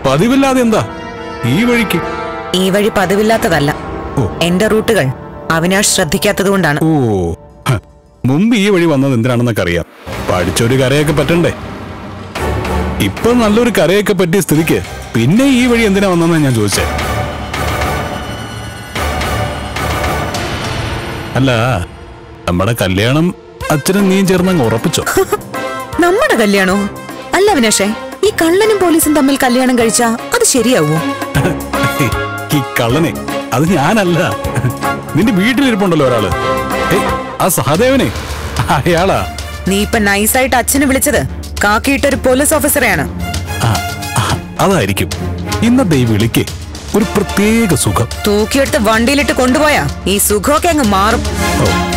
പതിവില്ലാതെ എന്താ ഈ വഴിക്ക് ഈ വഴി പതിവില്ലാത്തതല്ല ഓ. എന്റെ റൂട്ടുകൾ അവിനാഷ് ശ്രദ്ധിക്കാത്തതുകൊണ്ടാണ് ഓ ഹ, മുമ്പ് ഈ വഴി വന്നത് എന്തിനാണെന്നൊക്കെ അറിയാം പഠിച്ചൊരു കരയൊക്കെ പറ്റണ്ടേ ഇപ്പൊ നല്ലൊരു കരയൊക്കെ പറ്റിയ സ്ഥിതിക്ക് പിന്നെ ഈ വഴി എന്തിനാ വന്നെന്നാ ഞാൻ ചോദിച്ചേ അല്ല നമ്മുടെ കല്യാണം അച്ഛനും നീയും ചേർന്ന് അങ്ങ് ഉറപ്പിച്ചോ നമ്മുടെ കല്യാണോ അല്ല അവിനാഷേ ഈ കള്ളനും പോലീസും തമ്മിൽ കല്യാണം കഴിച്ചാ അത് ശരിയാവോ ഈ കള്ളനെ അത് ഞാനല്ല നിന്റെ വീട്ടിലിരിപ്പുണ്ടല്ലോ ഒരാള് ഏയ്, ആ സഹദേവനെ അയാളാ നീ ഇപ്പൊ നൈസായിട്ട് അച്ഛനെ വിളിച്ചത് കാക്കിയിട്ടൊരു പോലീസ് ഓഫീസറെയാണ് ആ, ആ, അതായിരിക്കും ഇന്നത്തെ ഈ വിളിക്ക് ഒരു പ്രത്യേക സുഖം തൂക്കിയെടുത്ത് വണ്ടിയിലിട്ട് കൊണ്ടുപോയാ ഈ സുഖമൊക്കെ അങ്ങ് മാറും ഓ